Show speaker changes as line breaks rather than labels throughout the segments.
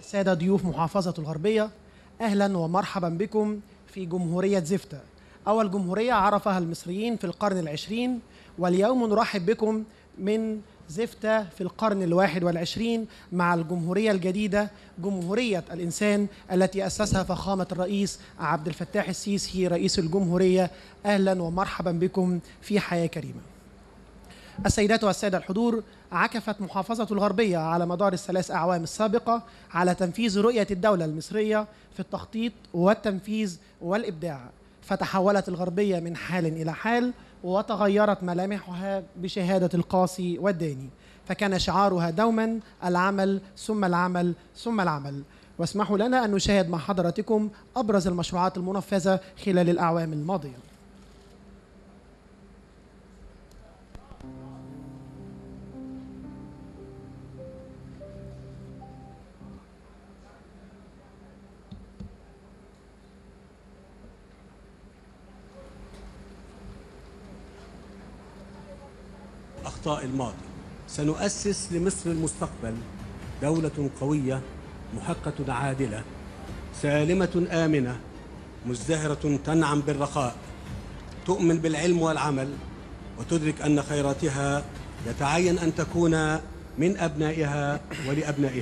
سادة ضيوف محافظة الغربية أهلا ومرحبا بكم في جمهورية زفتة أول جمهورية عرفها المصريين في القرن العشرين واليوم نرحب بكم من زفتة في القرن الواحد والعشرين مع الجمهورية الجديدة جمهورية الإنسان التي أسسها فخامة الرئيس عبد الفتاح السيسي رئيس الجمهورية أهلا ومرحبا بكم في حياة كريمة السيدات والسادة الحضور عكفت محافظة الغربية على مدار الثلاث أعوام السابقة على تنفيذ رؤية الدولة المصرية في التخطيط والتنفيذ والإبداع فتحولت الغربية من حال إلى حال وتغيرت ملامحها بشهادة القاصي والداني فكان شعارها دوما العمل ثم العمل ثم العمل واسمحوا لنا أن نشاهد مع حضراتكم أبرز المشروعات المنفذة خلال الأعوام الماضية
أخطاء الماضي سنؤسس لمصر المستقبل دولة قوية محقة عادلة سالمة آمنة مزدهرة تنعم بالرخاء تؤمن بالعلم والعمل وتدرك أن خيراتها يتعين أن تكون من أبنائها ولأبنائها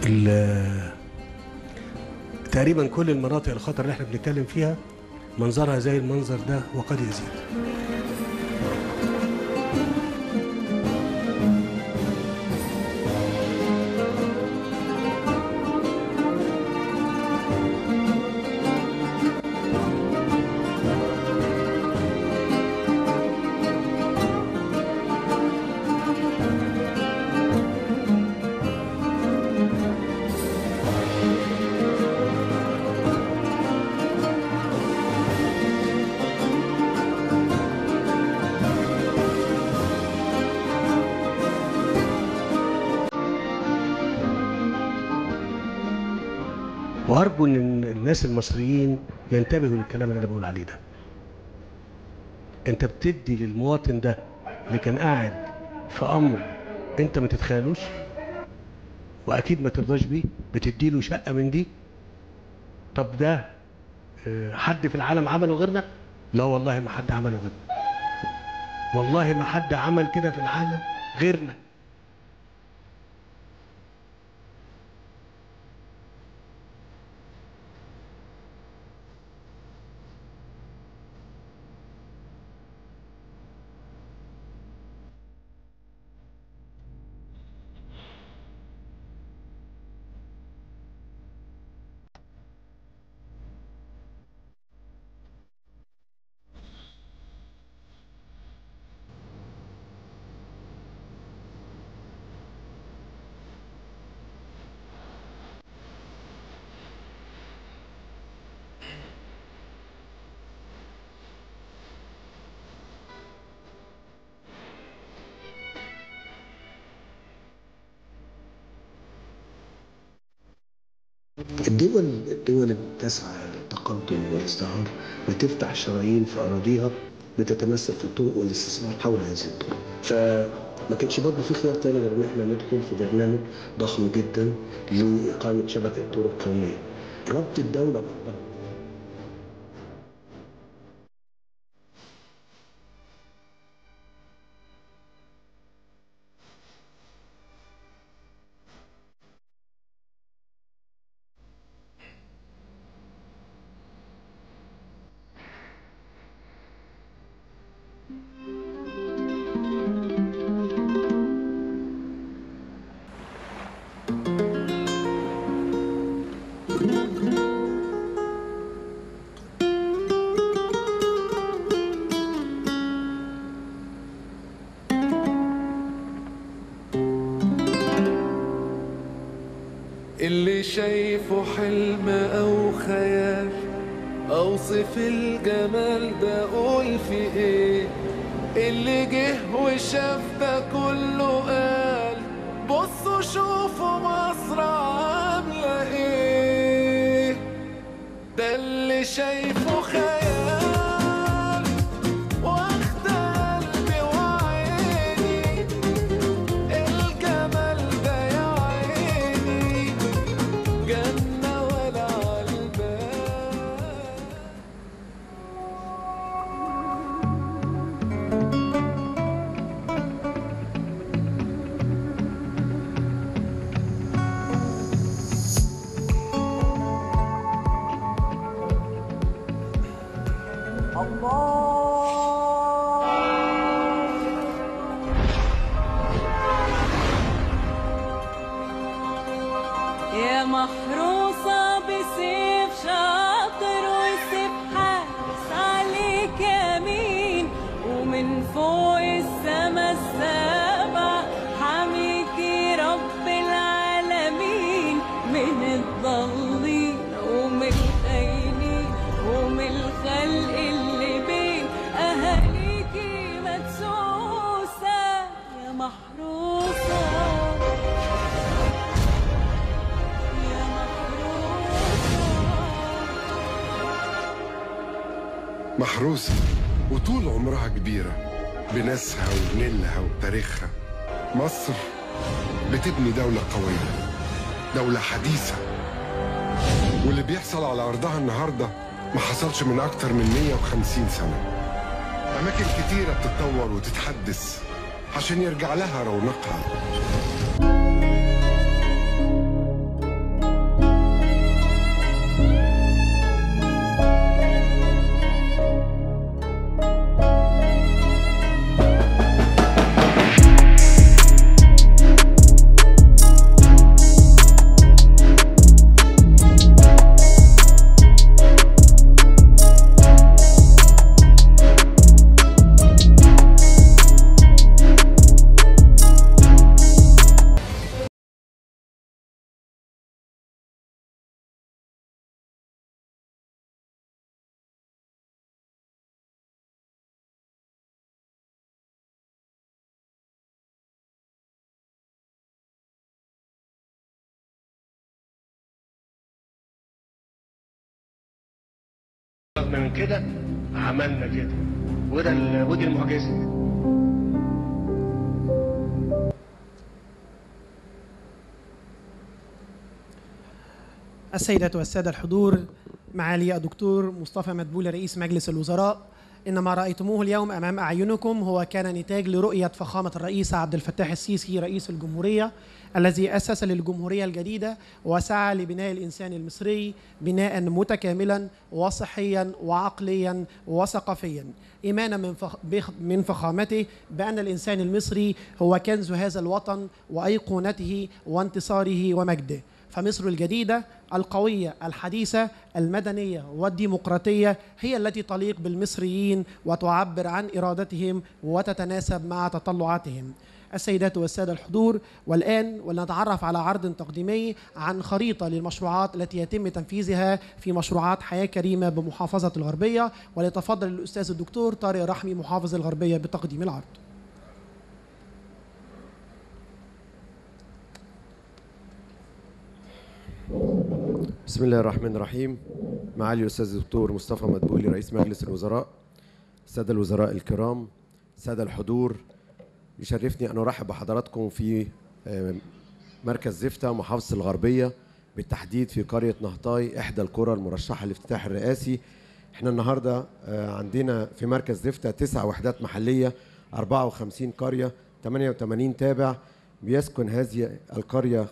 ال- تقريبا كل المناطق الخطر اللي احنا بنتكلم فيها منظرها زي المنظر ده وقد يزيد وارجو ان الناس المصريين ينتبهوا للكلام اللي انا بقول عليه ده انت بتدي للمواطن ده اللي كان قاعد في امر انت ما تتخيلوش واكيد ما ترضاش بيه بتدي له شقه من دي طب ده آه، حد في العالم عمله غيرنا لا والله ما حد عمله غيرنا والله ما حد عمل كده في العالم غيرنا
الدول الدول اللي بتسعى للتقدم والازدهار بتفتح شرايين في اراضيها بتتمثل في الطرق والاستثمار حول هذه الطرق فما كانش برضه في خيار تاني غير ان احنا ندخل في برنامج ضخم جدا لاقامه شبكه طرق قوميه ربط الدوله ببعضها
اللي شايفه حلم او خيال اوصف الجمال ده اقول في ايه اللي جه وشاف ده كله قال بصوا شوفوا مصر عامله ايه ده اللي شايفه خيال واخد قلبي وعيني الجمال ده يا عيني جنة ولا عالبال
يا محروسة بسيف شاطر وسيف حارس عليك يمين ومن فوق السما السبع حميكي رب العالمين من الضالين ومن الخاينين ومن الخلق اللي بين أهاليكي مدسوسة يا محروسة يا محروسة
محروسة وطول عمرها كبيرة بناسها ونيلها وتاريخها مصر بتبني دولة قوية دولة حديثة واللي بيحصل على أرضها النهاردة ما حصلش من أكتر من 150 سنة أماكن كتيرة بتتطور وتتحدث عشان يرجع لها رونقها
رغم من كده عملنا كده وده ال- ودي المعجزه
السيدات والسادة الحضور معالي الدكتور مصطفى مدبولي رئيس مجلس الوزراء إن ما رأيتموه اليوم أمام أعينكم هو كان نتاج لرؤية فخامة الرئيس عبد الفتاح السيسي رئيس الجمهورية الذي أسس للجمهورية الجديدة وسعى لبناء الإنسان المصري بناء متكاملا وصحيا وعقليا وثقافيا إيمانا من فخ- بخ- من فخامته بأن الإنسان المصري هو كنز هذا الوطن وأيقونته وانتصاره ومجده فمصر الجديدة القوية الحديثة المدنية والديمقراطية هي التي تليق بالمصريين وتعبر عن إرادتهم وتتناسب مع تطلعاتهم السيدات والسادة الحضور والآن ولنتعرف على عرض تقديمي عن خريطة للمشروعات التي يتم تنفيذها في مشروعات حياة كريمة بمحافظة الغربية وليتفضل الأستاذ الدكتور طارق رحمي محافظ الغربية بتقديم العرض
بسم الله الرحمن الرحيم معالي الاستاذ الدكتور مصطفى مدبولي رئيس مجلس الوزراء الساده الوزراء الكرام الساده الحضور يشرفني ان ارحب بحضراتكم في آه، مركز زفته محافظه الغربيه بالتحديد في قريه نهطاي احدى القرى المرشحه للافتتاح الرئاسي احنا النهارده آه، عندنا في مركز زفته تسع وحدات محليه 54 قريه 88 تابع بيسكن هذه القرية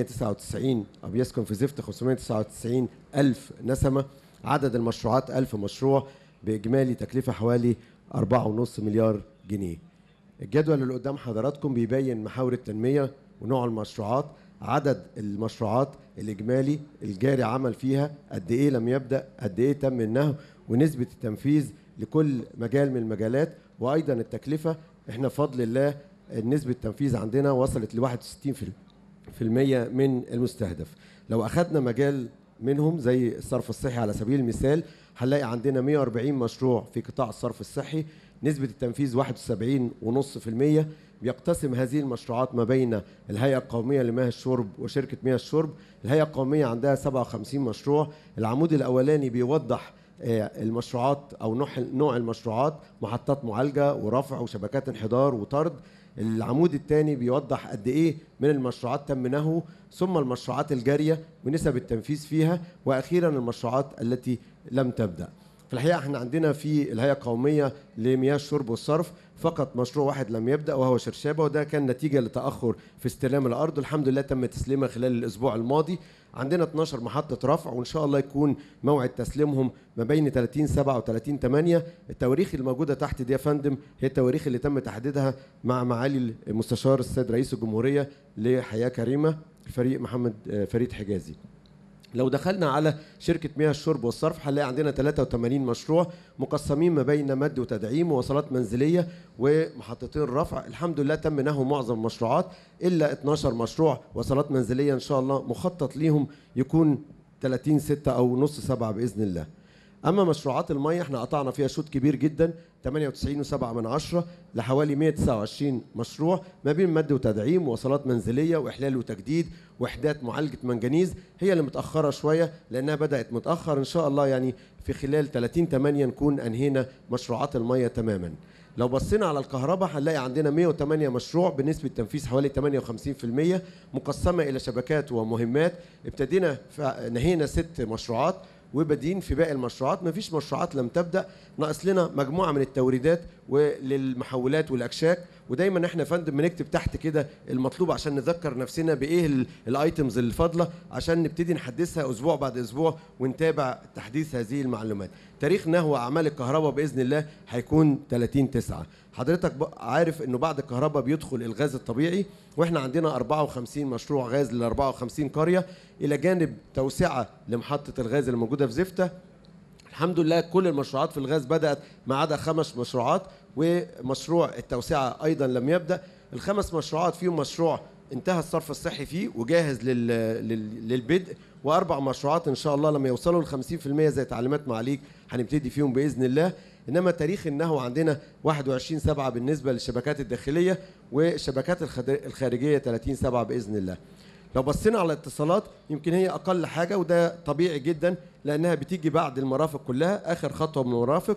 599 أو بيسكن في زفت 599 ألف نسمة عدد المشروعات ألف مشروع بإجمالي تكلفة حوالي 4.5 مليار جنيه الجدول اللي قدام حضراتكم بيبين محاور التنمية ونوع المشروعات عدد المشروعات الإجمالي الجاري عمل فيها قد إيه لم يبدأ قد إيه تم النهو ونسبة التنفيذ لكل مجال من المجالات وأيضا التكلفة إحنا بفضل الله نسبة التنفيذ عندنا وصلت ل 61 في المية من المستهدف لو أخذنا مجال منهم زي الصرف الصحي على سبيل المثال هنلاقي عندنا 140 مشروع في قطاع الصرف الصحي نسبة التنفيذ 71.5% بيقتسم هذه المشروعات ما بين الهيئة القومية لمياه الشرب وشركة مياه الشرب الهيئة القومية عندها 57 مشروع العمود الأولاني بيوضح آه، المشروعات او نوع نوع المشروعات محطات معالجه ورفع وشبكات انحدار وطرد العمود الثاني بيوضح قد ايه من المشروعات تم نهو ثم المشروعات الجاريه ونسب التنفيذ فيها واخيرا المشروعات التي لم تبدا في الحقيقه احنا عندنا في الهيئه القوميه لمياه الشرب والصرف فقط مشروع واحد لم يبدا وهو شرشابه وده كان نتيجه لتاخر في استلام الارض والحمد لله تم تسليمها خلال الاسبوع الماضي عندنا 12 محطه رفع وان شاء الله يكون موعد تسليمهم ما بين 30 7 و 30 8 التواريخ الموجوده تحت دي يا فندم هي التواريخ اللي تم تحديدها مع معالي المستشار السيد رئيس الجمهوريه لحياه كريمه الفريق محمد آه، فريد حجازي لو دخلنا على شركة مياه الشرب والصرف هنلاقي عندنا 83 مشروع مقسمين ما بين مد وتدعيم ووصلات منزلية ومحطتين رفع الحمد لله تم نهو معظم المشروعات إلا 12 مشروع وصلات منزلية إن شاء الله مخطط ليهم يكون 30 6 أو نص سبعة بإذن الله اما مشروعات الميه احنا قطعنا فيها شوط كبير جدا 98.7 من عشرة لحوالي 129 مشروع ما بين مد وتدعيم ووصلات منزليه واحلال وتجديد وحدات معالجه منجنيز هي اللي متاخره شويه لانها بدات متاخر ان شاء الله يعني في خلال 30 8 نكون انهينا مشروعات الميه تماما لو بصينا على الكهرباء هنلاقي عندنا 108 مشروع بنسبة تنفيذ حوالي 58% مقسمة إلى شبكات ومهمات ابتدينا ف- نهينا ست مشروعات وبادئين في باقي المشروعات مفيش مشروعات لم تبدا ناقص لنا مجموعه من التوريدات وللمحولات والاكشاك ودايما احنا يا فندم بنكتب تحت كده المطلوب عشان نذكر نفسنا بايه ال- الايتمز اللي فاضله عشان نبتدي نحدثها اسبوع بعد اسبوع ونتابع تحديث هذه المعلومات تاريخ نهو اعمال الكهرباء باذن الله هيكون 30 9 حضرتك ب- عارف انه بعد الكهرباء بيدخل الغاز الطبيعي واحنا عندنا 54 مشروع غاز ل 54 قريه الى جانب توسعه لمحطه الغاز اللي موجوده في زفته الحمد لله كل المشروعات في الغاز بدأت ما عدا خمس مشروعات ومشروع التوسعة أيضا لم يبدأ الخمس مشروعات فيهم مشروع انتهى الصرف الصحي فيه وجاهز لل... لل... للبدء وأربع مشروعات إن شاء الله لما يوصلوا ل 50% زي تعليمات معاليك هنبتدي فيهم بإذن الله إنما تاريخ النهو عندنا 21 7 بالنسبة للشبكات الداخلية والشبكات الخد- الخارجية 30 7 بإذن الله لو بصينا على الاتصالات يمكن هي اقل حاجه وده طبيعي جدا لانها بتيجي بعد المرافق كلها اخر خطوه من المرافق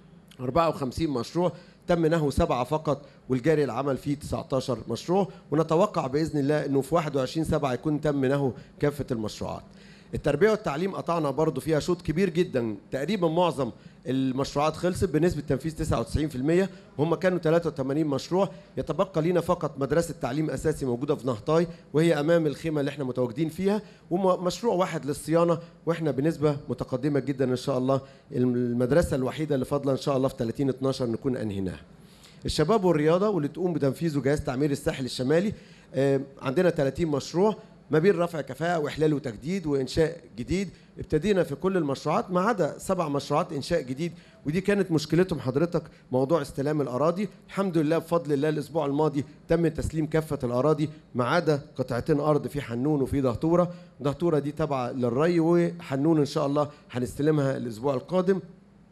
54 مشروع تم نهو سبعة فقط والجاري العمل فيه 19 مشروع ونتوقع بإذن الله أنه في 21 سبعة يكون تم نهو كافة المشروعات التربية والتعليم قطعنا برضو فيها شوط كبير جدا تقريبا معظم المشروعات خلصت بنسبة تنفيذ 99% هم كانوا 83 مشروع يتبقى لينا فقط مدرسة تعليم أساسي موجودة في نهطاي وهي أمام الخيمة اللي احنا متواجدين فيها ومشروع واحد للصيانة واحنا بنسبة متقدمة جدا إن شاء الله المدرسة الوحيدة اللي فاضلة إن شاء الله في 30 12 نكون أنهيناها الشباب والرياضه واللي تقوم بتنفيذه جهاز تعمير الساحل الشمالي آه، عندنا 30 مشروع ما بين رفع كفاءة وإحلال وتجديد وإنشاء جديد ابتدينا في كل المشروعات ما عدا سبع مشروعات إنشاء جديد ودي كانت مشكلتهم حضرتك موضوع استلام الأراضي الحمد لله بفضل الله الأسبوع الماضي تم تسليم كافة الأراضي ما عدا قطعتين أرض في حنون وفي دهتورة دهتورة دي تابعة للري وحنون إن شاء الله هنستلمها الأسبوع القادم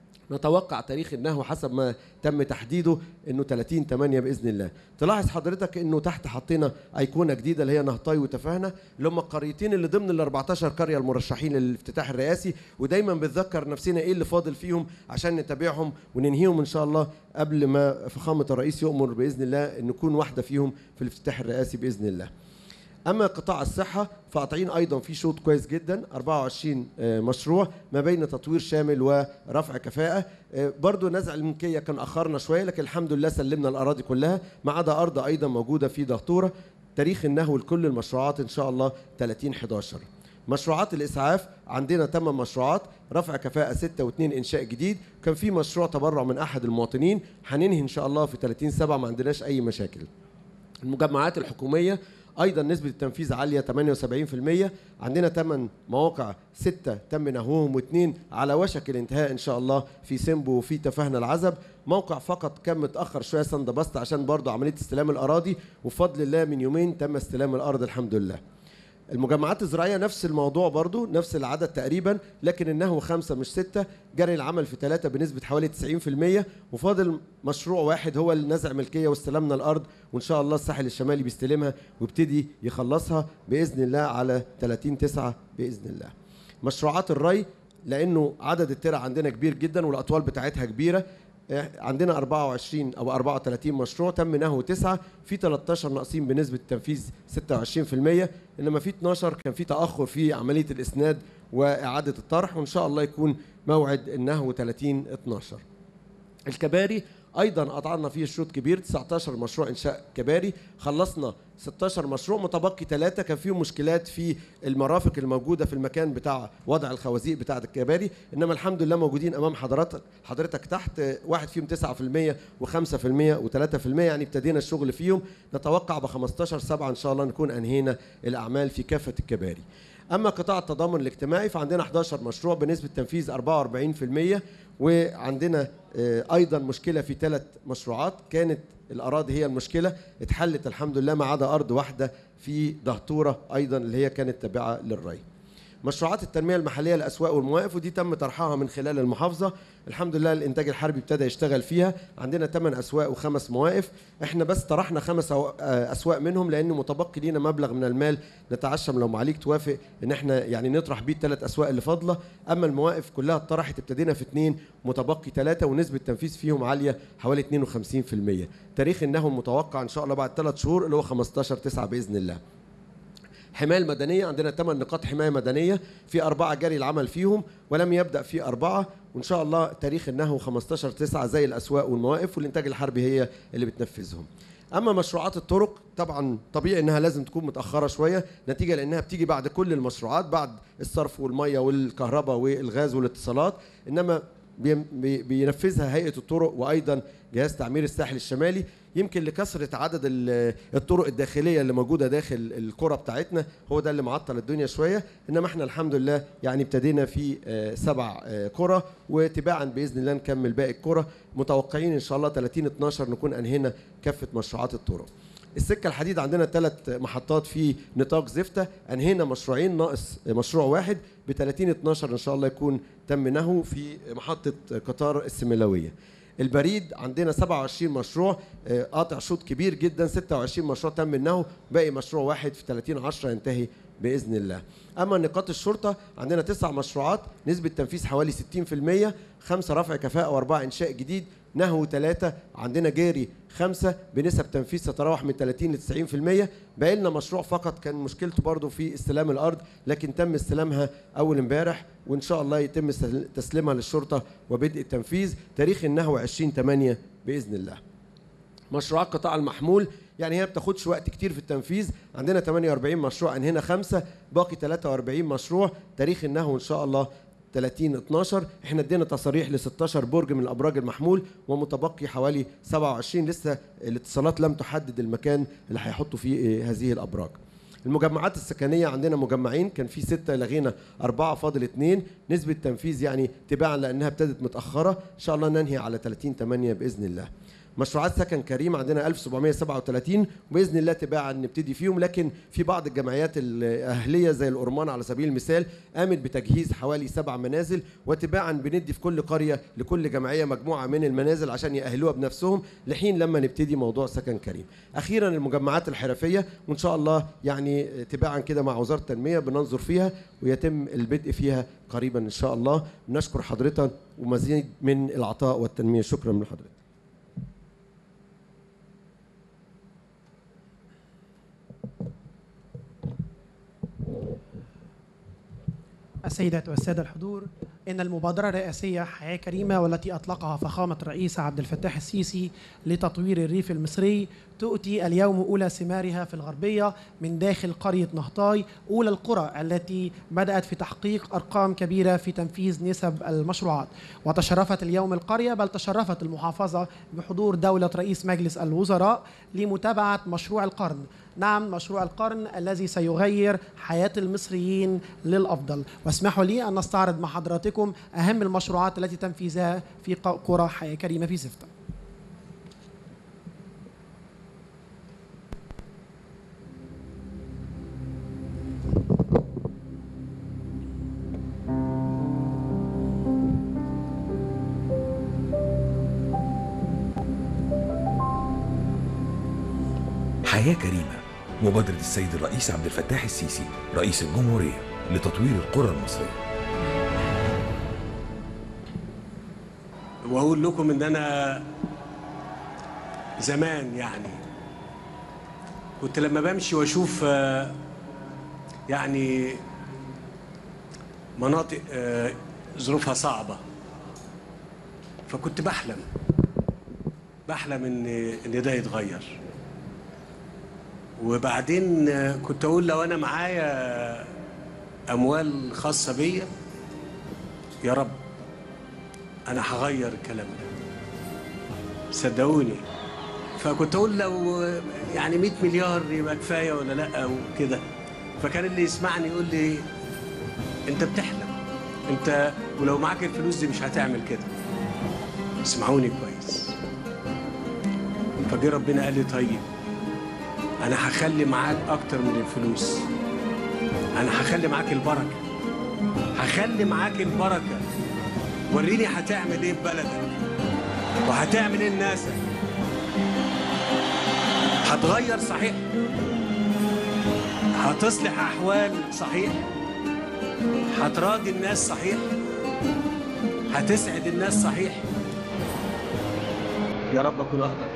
نتوقع تاريخ النهو حسب ما تم تحديده انه 30 8 باذن الله تلاحظ حضرتك انه تحت حطينا ايقونه جديده اللي هي نهطاي وتفاهنا اللي هم القريتين اللي ضمن ال 14 قريه المرشحين للافتتاح الرئاسي ودايما بنذكر نفسنا ايه اللي فاضل فيهم عشان نتابعهم وننهيهم ان شاء الله قبل ما فخامه الرئيس يؤمر باذن الله ان نكون واحده فيهم في الافتتاح الرئاسي باذن الله اما قطاع الصحه فقاطعين ايضا في شوط كويس جدا 24 آه، مشروع ما بين تطوير شامل ورفع كفاءه آه، برضو نزع الملكيه كان اخرنا شويه لكن الحمد لله سلمنا الاراضي كلها ما عدا ارض ايضا موجوده في دهتوره تاريخ النهو لكل المشروعات ان شاء الله 30 11 مشروعات الاسعاف عندنا 8 مشروعات رفع كفاءه 6 و2 انشاء جديد كان في مشروع تبرع من احد المواطنين هننهي ان شاء الله في 30 7 ما عندناش اي مشاكل المجمعات الحكوميه ايضا نسبه التنفيذ عاليه 78% عندنا 8 مواقع 6 تم نهوهم واثنين على وشك الانتهاء ان شاء الله في سيمبو وفي تفاهنا العزب موقع فقط كان متاخر شويه سند بسط عشان برضه عمليه استلام الاراضي وبفضل الله من يومين تم استلام الارض الحمد لله المجمعات الزراعية نفس الموضوع برضو نفس العدد تقريبا لكن انه خمسة مش ستة جري العمل في ثلاثة بنسبة حوالي 90% وفاضل مشروع واحد هو النزع ملكية واستلمنا الأرض وإن شاء الله الساحل الشمالي بيستلمها ويبتدي يخلصها بإذن الله على 30 9 بإذن الله مشروعات الري لأنه عدد الترع عندنا كبير جدا والأطوال بتاعتها كبيرة عندنا 24 او 34 مشروع تم نهو تسعه في 13 ناقصين بنسبه تنفيذ 26% انما في 12 كان في تاخر في عمليه الاسناد واعاده الطرح وان شاء الله يكون موعد النهو 30 12 الكباري ايضا قطعنا فيه شوط كبير 19 مشروع انشاء كباري خلصنا 16 مشروع متبقي ثلاثه كان فيهم مشكلات في المرافق الموجوده في المكان بتاع وضع الخوازيق بتاعه الكباري انما الحمد لله موجودين امام حضرتك حضرتك تحت واحد فيهم 9% و5% و3% يعني ابتدينا الشغل فيهم نتوقع ب 15 7 ان شاء الله نكون انهينا الاعمال في كافه الكباري اما قطاع التضامن الاجتماعي فعندنا 11 مشروع بنسبه تنفيذ 44% وعندنا آه، ايضا مشكله في ثلاث مشروعات كانت الاراضي هي المشكله اتحلت الحمد لله ما عدا ارض واحده في دهتوره ايضا اللي هي كانت تابعه للري مشروعات التنميه المحليه الاسواق والمواقف ودي تم طرحها من خلال المحافظه الحمد لله الانتاج الحربي ابتدى يشتغل فيها عندنا 8 اسواق وخمس مواقف احنا بس طرحنا خمس أو- آه، اسواق منهم لان متبقي لينا مبلغ من المال نتعشم لو معاليك توافق ان احنا يعني نطرح بيه الثلاث اسواق اللي فاضله اما المواقف كلها اتطرحت ابتدينا في اثنين متبقي ثلاثه ونسبه تنفيذ فيهم عاليه حوالي 52% تاريخ النهو المتوقع ان شاء الله بعد ثلاث شهور اللي هو 15 9 باذن الله حماية المدنية عندنا ثمان نقاط حماية مدنية في أربعة جري العمل فيهم ولم يبدأ في أربعة وإن شاء الله تاريخ النهو 15 9 زي الأسواق والمواقف والإنتاج الحربي هي اللي بتنفذهم أما مشروعات الطرق طبعا طبيعي إنها لازم تكون متأخرة شوية نتيجة لأنها بتيجي بعد كل المشروعات بعد الصرف والمية والكهرباء والغاز والاتصالات إنما بي- بي- بينفذها هيئه الطرق وايضا جهاز تعمير الساحل الشمالي يمكن لكثره عدد ال- الطرق الداخليه اللي موجوده داخل القرى بتاعتنا هو ده اللي معطل الدنيا شويه انما احنا الحمد لله يعني ابتدينا في آه، سبع آه، قرى وتباعا باذن الله نكمل باقي القرى متوقعين ان شاء الله 30 12 نكون انهينا كافه مشروعات الطرق السكة الحديد عندنا ثلاث محطات في نطاق زفتة أنهينا مشروعين ناقص مشروع واحد ب 30 12 إن شاء الله يكون تم نهو في محطة قطار السملاوية البريد عندنا 27 مشروع آه، قاطع شوط كبير جدا 26 مشروع تم منه باقي مشروع واحد في 30 10 ينتهي باذن الله اما نقاط الشرطه عندنا تسع مشروعات نسبه تنفيذ حوالي 60% خمسه رفع كفاءه واربعه انشاء جديد نهو ثلاثة عندنا جاري خمسة بنسب تنفيذ تتراوح من 30 ل 90% باقي لنا مشروع فقط كان مشكلته برضه في استلام الأرض لكن تم استلامها أول امبارح وإن شاء الله يتم استل- تسليمها للشرطة وبدء التنفيذ تاريخ النهو 20 8 بإذن الله مشروعات قطاع المحمول يعني هي بتاخدش وقت كتير في التنفيذ عندنا 48 مشروع انهينا خمسة باقي 43 مشروع تاريخ النهو ان شاء الله 30 12 احنا ادينا تصاريح ل 16 برج من الابراج المحمول ومتبقي حوالي 27 لسه الاتصالات لم تحدد المكان اللي هيحطوا فيه آه، هذه الابراج المجمعات السكنية عندنا مجمعين كان في ستة لغينا أربعة فاضل اتنين نسبة تنفيذ يعني تباعا لأنها ابتدت متأخرة إن شاء الله ننهي على 30 8 بإذن الله مشروعات سكن كريم عندنا 1737 وباذن الله تباعا نبتدي فيهم لكن في بعض الجمعيات الاهليه زي الأرمان على سبيل المثال قامت بتجهيز حوالي سبع منازل وتباعا بندي في كل قريه لكل جمعيه مجموعه من المنازل عشان يأهلوها بنفسهم لحين لما نبتدي موضوع سكن كريم. اخيرا المجمعات الحرفيه وان شاء الله يعني تباعا كده مع وزاره التنميه بننظر فيها ويتم البدء فيها قريبا ان شاء الله. نشكر حضرتك ومزيد من العطاء والتنميه شكرا من حضرتك.
السيدات والسادة الحضور إن المبادرة الرئاسية حياة كريمة والتي أطلقها فخامة الرئيس عبد الفتاح السيسي لتطوير الريف المصري تؤتي اليوم أولى ثمارها في الغربية من داخل قرية نهطاي أولى القرى التي بدأت في تحقيق أرقام كبيرة في تنفيذ نسب المشروعات وتشرفت اليوم القرية بل تشرفت المحافظة بحضور دولة رئيس مجلس الوزراء لمتابعة مشروع القرن نعم مشروع القرن الذي سيغير حياة المصريين للأفضل واسمحوا لي أن نستعرض مع حضراتكم أهم المشروعات التي تنفيذها في ق- قرى حياة كريمة في زفتة
حياة كريمة مبادرة السيد الرئيس عبد الفتاح السيسي رئيس الجمهورية لتطوير القرى المصرية
واقول لكم ان انا زمان يعني كنت لما بمشي واشوف آه، يعني مناطق آه، ظروفها صعبه فكنت بحلم بحلم ان ان ده يتغير وبعدين آه، كنت اقول لو انا معايا اموال خاصه بيا يا رب انا هغير الكلام ده صدقوني فكنت اقول لو يعني 100 مليار يبقى كفايه ولا لا وكده فكان اللي يسمعني يقول لي انت بتحلم انت ولو معاك الفلوس دي مش هتعمل كده اسمعوني كويس فجه ربنا قال لي طيب انا هخلي معاك اكتر من الفلوس انا هخلي معاك البركه هخلي معاك البركه وريني هتعمل ايه في بلدك وهتعمل ايه لناسك هتغير صحيح هتصلح احوال صحيح هتراضي الناس صحيح هتسعد الناس صحيح يا رب اكون اقدر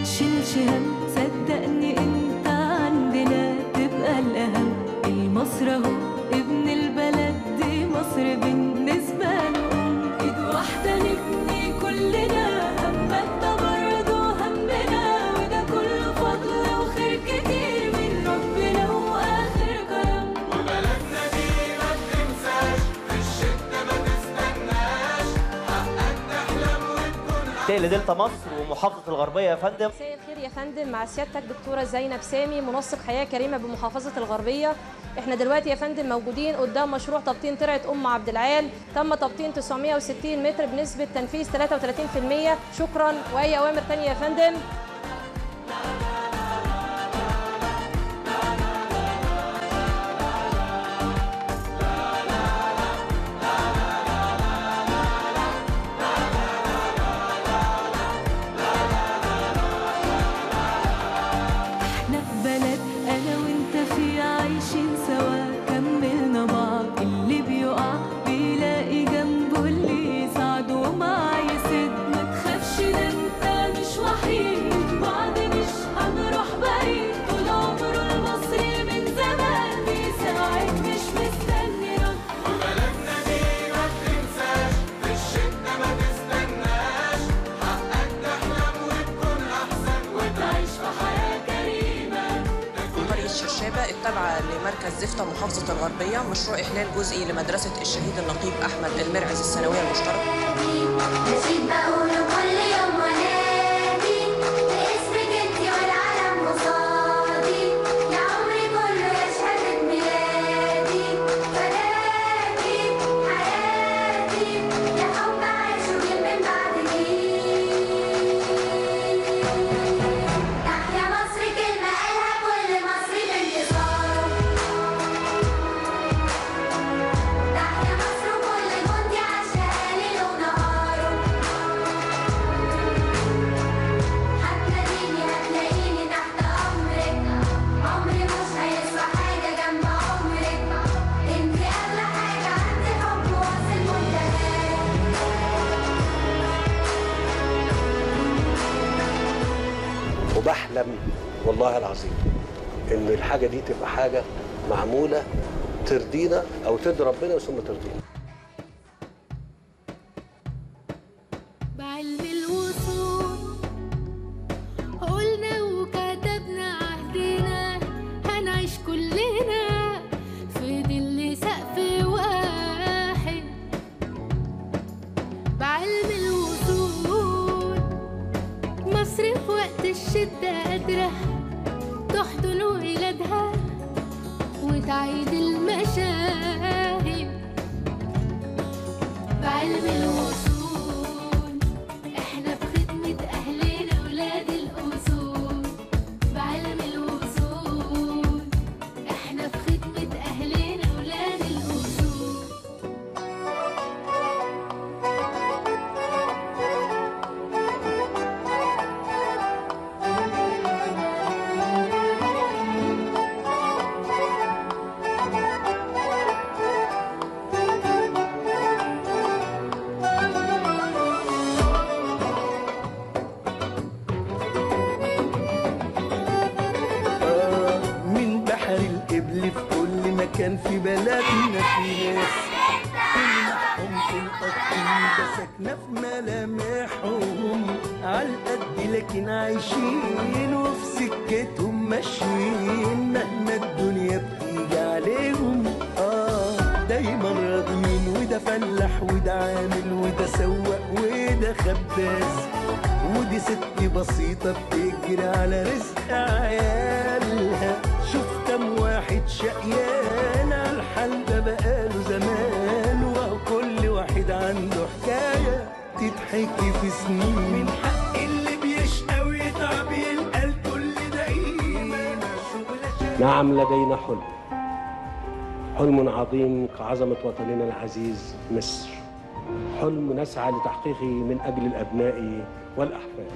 تشيلش هم صدقني انت عندنا تبقى الاهم المصر اهو ابن البلد دي مصر بالنسبة له أم. ايد واحدة نبني كلنا همك ده برضه همنا وده كله فضل وخير كتير من ربنا واخر كرم
تقل دلتا مصر ومحافظة الغربية يا فندم
مساء الخير يا فندم مع سيادتك دكتورة زينب سامي منسق حياة كريمة بمحافظة الغربية احنا دلوقتي يا فندم موجودين قدام مشروع تبطين ترعة أم عبد العال تم تبطين 960 متر بنسبة تنفيذ 33% شكرا وأي أوامر تانية يا فندم
احنا في بلد انا وانت في عايشين سوا كملنا بعض اللي بيقع بيلاقي جنبه اللي يساعده ومعاه يسد ما تخافش ده انت مش وحيد بعض مش هنروح بعيد طول عمره المصري من زمان بيساعد مش مستني رد وبلدنا دي ما تنساش في الشدة ما تستناش حقك تحلم وتكون احسن وتعيش في حياة كريمة
قرية شرشابة التابعة لمركز زفتة محافظة الغربية مشروع إحلال جزئي لمدرسة الشهيد النقيب أحمد المرعز الثانوية المشتركة
نشيد بقوله كل يوم ونادي باسمك انت والعالم قصادي يا عمري كله يا شهادة ميلادي فداكي حياتي يا حب عايش وجيل من بعدك تحيا مصر كلمة قالها كل مصري بانتصار تحيا مصر وكل جندي عاشها ليل ونهار هتلاقيني هتلاقيني تحت أمرك عمري مش هيسوى حاجة جنب عمرك انت أغلى حاجة عندي حب واصل منتهاك
وبحلم والله العظيم ان الحاجه دي تبقى حاجه معموله ترضينا او ترضي ربنا ثم ترضينا
بعلم الوصول قلنا وكتبنا عهدنا هنعيش كلنا في ظل سقف واحد بعلم الوصول مصر في وقت الشدة قادرة تحضن ولادها وتعيد المشاهد بعلم الوصول احنا في خدمة اهلنا ولاد الاصول بعلم الوصول احنا في خدمة اهلنا ولاد الاصول
من بحر القبل في كل مكان في بلدنا في ناس تلمحهم في القطيبة ساكنة في ملامحهم عالقد لكن عايشين وفي سكتهم ماشيين مهما الدنيا بتيجي عليهم اه دايما راضيين وده فلاح وده عامل وده سواق وده خباز ودي ست بسيطة بتجري على رزق عيالها شوف كم واحد شقيان على الحال ده بقاله زمان وهو كل واحد عنده حكاية تتحكي في سنين من حق اللي بيشقى ويتعب يلقى الكل دقيقة
نعم لدينا حلم حلم عظيم كعظمة وطننا العزيز مصر حلم نسعى لتحقيقه من أجل الأبناء والأحفاد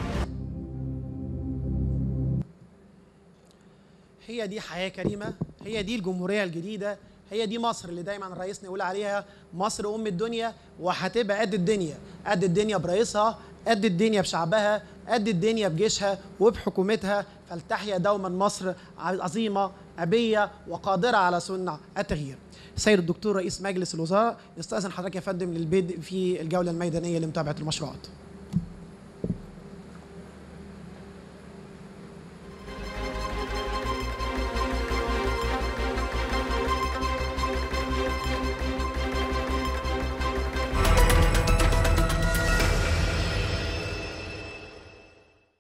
هي دي حياة كريمة هي دي الجمهورية الجديدة هي دي مصر اللي دايما رئيسنا يقول عليها مصر أم الدنيا وهتبقى قد الدنيا قد الدنيا برئيسها قد الدنيا بشعبها قد الدنيا بجيشها وبحكومتها فلتحيا دوما مصر عظيمة أبية وقادرة على صنع التغيير سيد الدكتور رئيس مجلس الوزراء نستأذن حضرتك يا فندم للبدء في الجولة الميدانية لمتابعة المشروعات